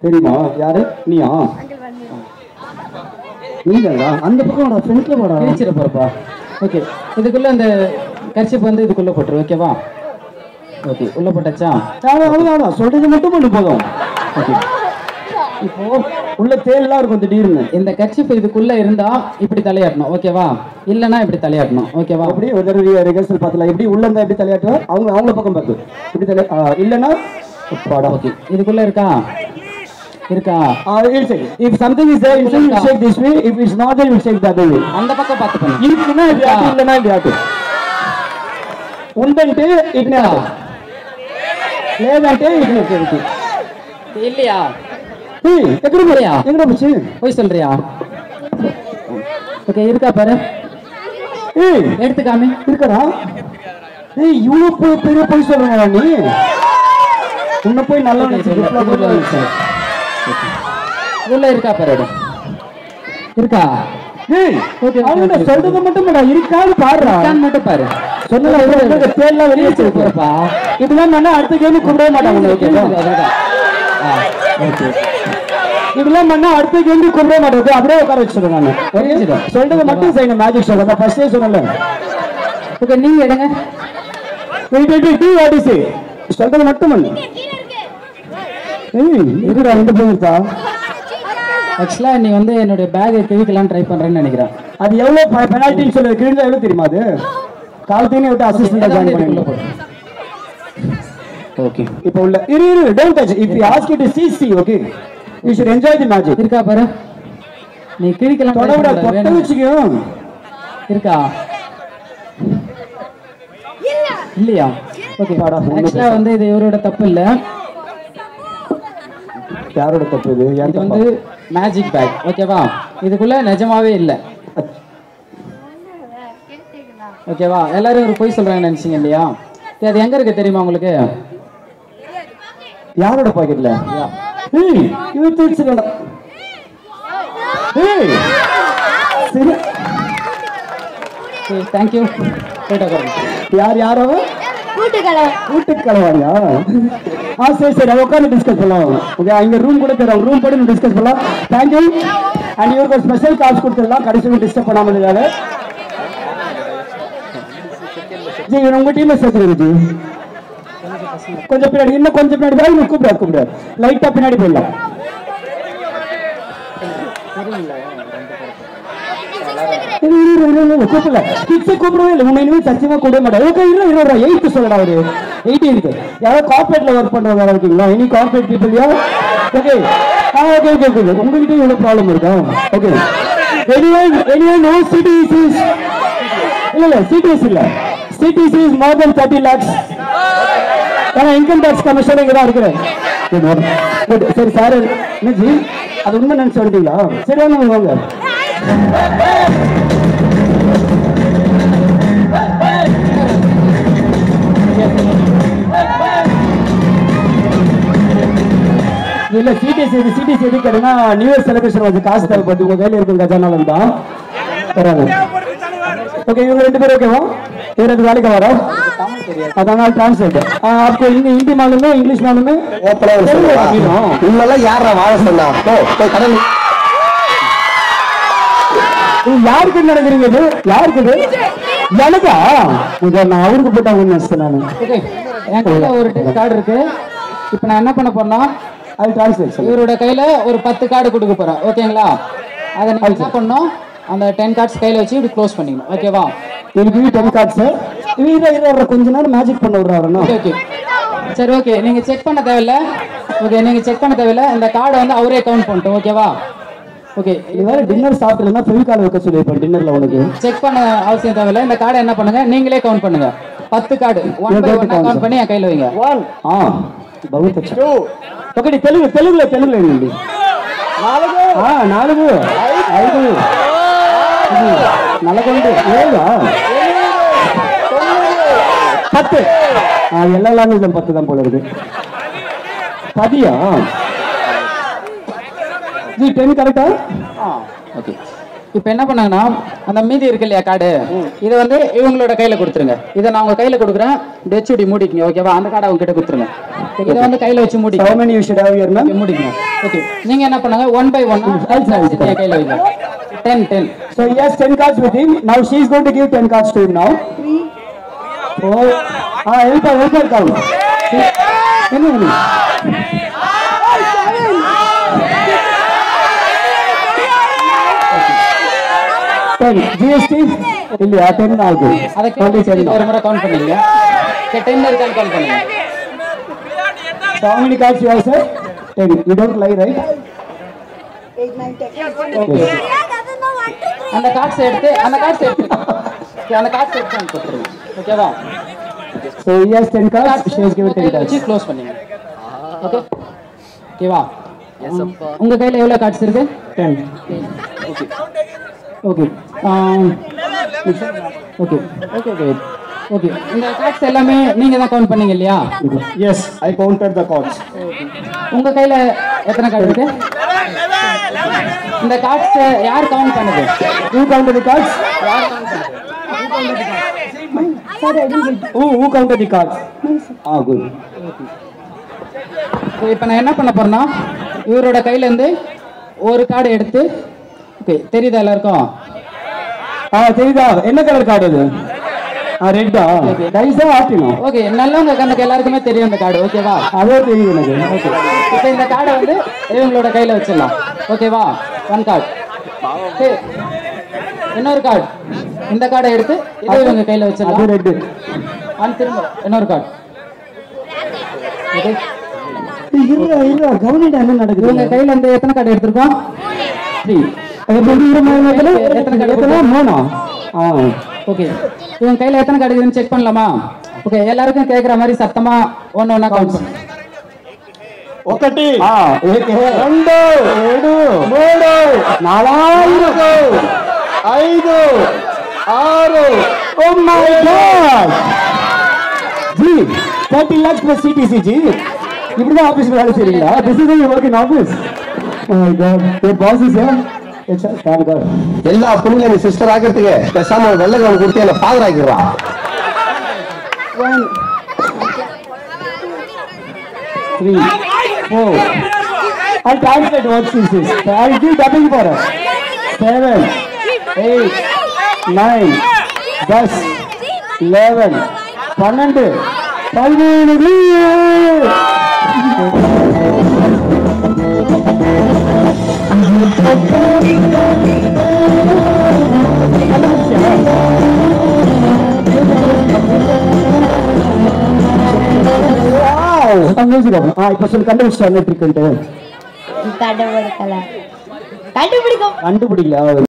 தெரியுமா யாரு நீயா நீங்களா அந்த பக்கம் வாடா ஃப்ரண்ட்ல வாடா கிழிச்சிட போறப்பா ஓகே இதுக்குள்ள அந்த கர்ச்சிப் வந்து இதுக்குள்ள போட்டுரு ஓகேவா ஓகே உள்ள போட்டாச்சா அவ்வளோ அவ்வளோதான் சொல்றது மட்டும் பண்ணு போதும் ஓகே இப்போ உள்ள தேல்லாம் இருக்கும் திடீர்னு இந்த கர்ச்சிப் இதுக்குள்ள இருந்தா இப்படி தலையாட்டணும் ஓகேவா இல்லைன்னா இப்படி தலையாட்டணும் ஓகேவா அப்படி ஒரு தடவை ரிஹர்சல் பார்த்தலாம் எப்படி உள்ள இருந்தா எப்படி தலையாட்டுவா அவங்க அவங்க பக்கம் பார்த்து இப்படி தலை ஆ, இல்லைன்னா பாடா ஓகே இதுக்குள்ள இருக்கா இருக்கா if something is there you should shake this way if it's not there you shake that way அந்த பக்கம் பார்த்து பண்ணு இருக்குன்னா இப்படி ஆட்டு இல்லைன்னா இப்படி ஆட்டு ఉందంటే ఇట్నే ఆడు లేదంటే ఇట్నే ఇటు இல்லையா ఏయ్, ఎక్కడ పోయా ఎక్కడ వచ్చి போய் சொல்றியா ஓகே இருக்கா பாரு ஏய் எடுத்துக்காமி இருக்கடா ஏய் இவ்வளவு போய் பெரிய போய் சொல்றா நீ உன்னை போய் நல்ல உள்ள இருக்கா பாரு எடு. இருக்கா ஏய் Okay, அவங்க okay. சொல்றது மட்டும் இல்லடா இருக்கான்னு பாருடா இருக்கான்னு மட்டும் பாரு சொன்னல தேர்லாம் வெளியே வச்சிருப்பா இருப்பா இதெல்லாம் பண்ணா அடுத்த கேம் கூப்பிடவே மாட்டாங்க ஓகேவா இதெல்லாம் பண்ணா அடுத்த கேம் கூப்பிடவே மாட்டாங்க அப்படியே உட்கார வச்சிருக்கேன் நான் புரிஞ்சுது. சொல்றது மட்டும் செய்யணும் மேஜிக் ஷோ நான் ஃபர்ஸ்டே சொன்னல ஓகே நீங்க எடுங்க wait wait do what is சொல்றது மட்டும் பண்ணு ஏய் இருக்குடா இந்த போயிருக்கா ஆக்சுவலா நீ வந்து என்னுடைய பேக்கை கிழிக்கலாம்னு ட்ரை பண்றேன்னு நினைக்கிறேன் அது எவ்வளவு பெனால்ட்டின்னு சொல்லு கிழிஞ்சா எவ்வளவு தெரியுமா அது காலத்தையும் விட்டு அசிஸ்டண்டா ஜாயின் பண்ணி ஓகே இப்போ உள்ள இரு இரு don't touch if you ask it see see okay you should enjoy the magic இருக்கா பாரு நீ கிழிக்கலாம் try தொடவிட பண்ணக்கூடாது, கொட்ட வேணும். வச்சுக்கோ இருக்கா இல்லையா ஓகே வாடா, ஒண்ணும் ஆக்சுவலா வந்து இது இவரோட தப்பு இல்ல யாரோட தப்பு இது இது ஏன் வந்து மேஜிக் பேக் ஓகேவா இதுக்குள்ள நிஜமாவே இல்ல ஓகேவா எல்லாரும் ஒரு பொய் சொல்றாங்கன்னு நினைச்சீங்க இல்லையா சரி, அது எங்க இருக்கு தெரியுமா உங்களுக்கு யாரோட பாக்கெட்ல ஏய் இவன் தூச்சிடா ஏய் சரி தேங்க்யூ போயிட்டு உட்காருங்க. யார் யாரோ கூட்டுக்கலை வீட்டுக்கு கலவாங்க ஆ சரி சரி அதை உட்காந்து டிஸ்கஸ் பண்ணலாம் ஓகே இங்க ரூம் கூட தரோம் ரூம் போட்டு டிஸ்கஸ் பண்ணலாம் தேங்க்யூ அண்ட் இவருக்கு ஒரு ஸ்பெஷல் காசு கொடுத்துடலாம் கடைசி டிஸ்டர்ப் பண்ணாமல் இருக்காது ஜி இவன் உங்க டீம்ல சேர்த்துருங்க ஜி கொஞ்சம் பின்னாடி இன்னும் கொஞ்சம் பின்னாடி போய் இன்னும் கூப்பிடாது கூப்பிடாது லைட்டா பின்னாடி போயிடலாம் இரு, இரு, இரு, இரு, இரு, கூப்பிடல கிட்ஸை கூப்பிடவே இல்லை உன்னை இனிமேல் சத்தியமா கூப்பிட மாட்டேன் ஓகே இரு இருபது எயித்து சொல்லடா அவரு எயிட்டீன்த்து யாரோ கார்பரேட்ல ஒர்க் பண்றவங்க யாரா இருக்கீங்களா any corporate people yeah okay ah okay okay okay உங்ககிட்ட இவ்வளவு ப்ராப்ளம் இருக்கா okay anyway anyway no cities is இல்ல இல்ல சிட்டிஸ் இல்ல cities is more then thirty lakhs ஏன்னா இன்கம் டேக்ஸ் கமிஷன் இங்க தான் இருக்கிறேன் Good morning. Good. சரி சார் என்ன ஜி அது உண்மை நினைச்சு வந்துட்டீங்களா சரி வாங்க வாங்க இல்ல சிடிஎஸ் எது சிடிஎஸ் எது கேட்டீங்கன்னா நியூ இயர் செலிப்ரேஷன் வந்து காசு தேவைப்படுது உங்க கையில இருக்கும் கஜானால தான் தராங்க ஓகே இவங்க ரெண்டு பேரும் ஓகேவா இவர் ரெண்டு வேலைக்கு வரோம் அதனால டிரான்ஸ்லேட் आपको हिंदी हिंदी मालूम है इंग्लिश मालूम है இவங்கெல்லாம் யாரா வாழ சொன்னா போ போய் கடல் இது யாருக்கு நடக்குறீங்க இது யாருக்கு இது எனக்கா இதை நான் அவருக்கு போட்டாங்கன்னு நினைச்சேன் நான் ஓகே என் கையில ஒரு டென் கார்டு இருக்கு இப்போ நான் என்ன பண்ண போறேன்னா அது டிரான்ஸ்லேட் இவரோட கையில ஒரு பத்து கார்டு கொடுக்க போறேன் ஓகேங்களா அதை நீங்க என்ன பண்ணணும் அந்த டென் கார்ட்ஸ் கையில வச்சு இப்படி க்ளோஸ் பண்ணிக்கணும் ஓகேவா எனக்கு டென் கார்ட்ஸ் இது இதை இதை கொஞ்ச நேரம் மேஜிக் பண்ண விடுறாருண்ணா ஓகே ஓகே சரி ஓகே நீங்க செக் பண்ண தேவையில்ல ஓகே நீங்க செக் பண்ண தேவையில்ல இந்த கார்டை வந்து அவரே கவுண்ட் பண்ணிட்டோம் ஓகேவா ஓகே இது வேற டின்னர் சாப்பிடலன்னா ஃபெவிகால் வைக்க சொல்லியிருப்பேன் டின்னர்ல உனக்கு செக் பண்ண அவசியம் தேவையில்ல இந்த கார்டை என்ன பண்ணுங்க நீங்களே கவுண்ட் பண்ணுங்க பத்து கார்டு ஒன் பை ஒன்னா கவுண்ட் பண்ணி என் கையில வைங்க వన్ బహుత్ అచ్చా ఒకటి తెలుగు తెలుగులో తెలుగులో ఏంటండి నాలుగు నాలుగు ఐదు ఇది నల్గొండ ఏదా பத்து ஆ, எல்லா லாங்குவேஜ்லும் பத்து தான் போல இருக்கு பதியா ஜி டென் கரெக்டா ஓகே இப்போ என்ன பண்ணாங்கன்னா அந்த மீதி இருக்கு இல்லையா கார்டு இதை வந்து இவங்களோட கையில கொடுத்துருங்க இதை நான் உங்க கையில கொடுக்குறேன் டெச்சுடி மூடிக்கங்க ஓகேவா அந்த கார்டை அவங்க கிட்ட கொடுத்துருங்க இதை வந்து கையில வச்சு மூடி How many you should have here, ma'am? மூடிக்கங்க ஓகே நீங்க என்ன பண்ணுங்க ஒன் பை ஒன் கையில வைங்க ten ten So he has 10 cards with him. Now she is going to give 10 cards to him now. Four. Ah, help her, help her count. என்ன வேணும்? Ten. GST? இல்லையா ten ஆகுது அதை twenty seven ஒரு முறை count பண்ணீங்க ten இருக்கான்னு count பண்ணுங்க So how many cards you have, sir? Ten. You don't lie, right? Okay அந்த கார்ட்ஸ் எடுத்து அந்த கார்ட்ஸ் எடுத்து Okay, அந்த கார்ட்ஸ் எடுத்து எனக்கு கொடுத்துருங்க ஓகேவா So he has 10 cards, she has given 10 கையில cards. வச்சு க்ளோஸ் பண்ணீங்க ஓகே ஓகேவா உங்க கையில எவ்வளவு கார்ட்ஸ் இருக்கு 10. Okay Okay. ஆம், ஓகே ஓகே ஓகே ஓகே இந்த கார்ட்ஸ் எல்லாமே நீங்க தான் கவுண்ட் பண்ணீங்க இல்லையா Yes, I counted the cards. உங்க கையில எத்தனை கார்டு இருக்கு இந்த கார்ட்ஸ் யார் கவுண்ட் பண்ணுது Who counted the cards? யார் கவுண்ட் பண்ணுது Who, who counted the cards? Ah, good. இப்போ நான் என்ன பண்ண போறேன்னா இவரோட கையில இருந்து ஒரு கார்டு எடுத்து ஓகே தெரியுதா எல்லாருக்கும் ஆ தெரியுதா என்ன கலர் கார்டு அது ஆ ரெட்டா டைஸா ஆட்டினோம் ஓகே நல்லவங்க கண்ணுக்கு எல்லாருக்குமே தெரியும் இந்த கார்டு ஓகேவா அதே தெரியும் எனக்கு ஓகே இப்போ இந்த கார்டை வந்து இவங்களோட கையில வச்சிடலாம் ஓகேவா ஒன் கார்டு சரி இன்னொரு கார்டு இந்த கார்டை எடுத்து இதை இவங்க கையில அது வச்சிடலாம் ரெட்டு அண்ட் திரும்ப இன்னொரு கார்டு ஓகே இருடா இருடா கவனிடா என்ன நடக்குது இவங்க கையில இருந்து எத்தனை கார்டு எடுத்திருக்கோம் த்ரீ அது எப்படி இருக்கிற மாதிரி எத்தனை card எத்தனை மூணா ஆ ஓகே இவங்க கையில எத்தனை கார்டு இருக்குதுன்னு செக் பண்ணலாமா ஓகே எல்லாருக்கும் கேட்குற மாதிரி சத்தமா ஒன்று ஒன்றா கவுண்ட் பண்ணு ఒకటి ఆ ఏకే రెండు ఏడు మూడు నాలుగు ఐదు ఆరు ఓ మై గాడ్ ஜி 30 lakhs plus CTC ஜி இப்படிதான் ஆபீஸ்ல வேலை செய்றீங்களா this is you work in office oh my god your boss is here it's thank god எல்லா பொண்ணுங்க நீ சிஸ்டர் ஆகிறதுக்கு பேசாம ஒரு வெள்ளை கவனம் கொடுத்து என்ன ஃபாதர் ஆக்கிடுறான் three, four. I'll translate what she says. I'll give dubbing for her. Seven, eight, nine, दस, eleven, பன்னெண்டு பதினேழு அமேசிங் ஆ இப்போ சொல்லி கண்டுபிடிச்சிட்டாங்க ட்ரிக்ன்ட்டு கண்டுபிடிக்கல கண்டுபிடிக்க கண்டுபிடிக்கல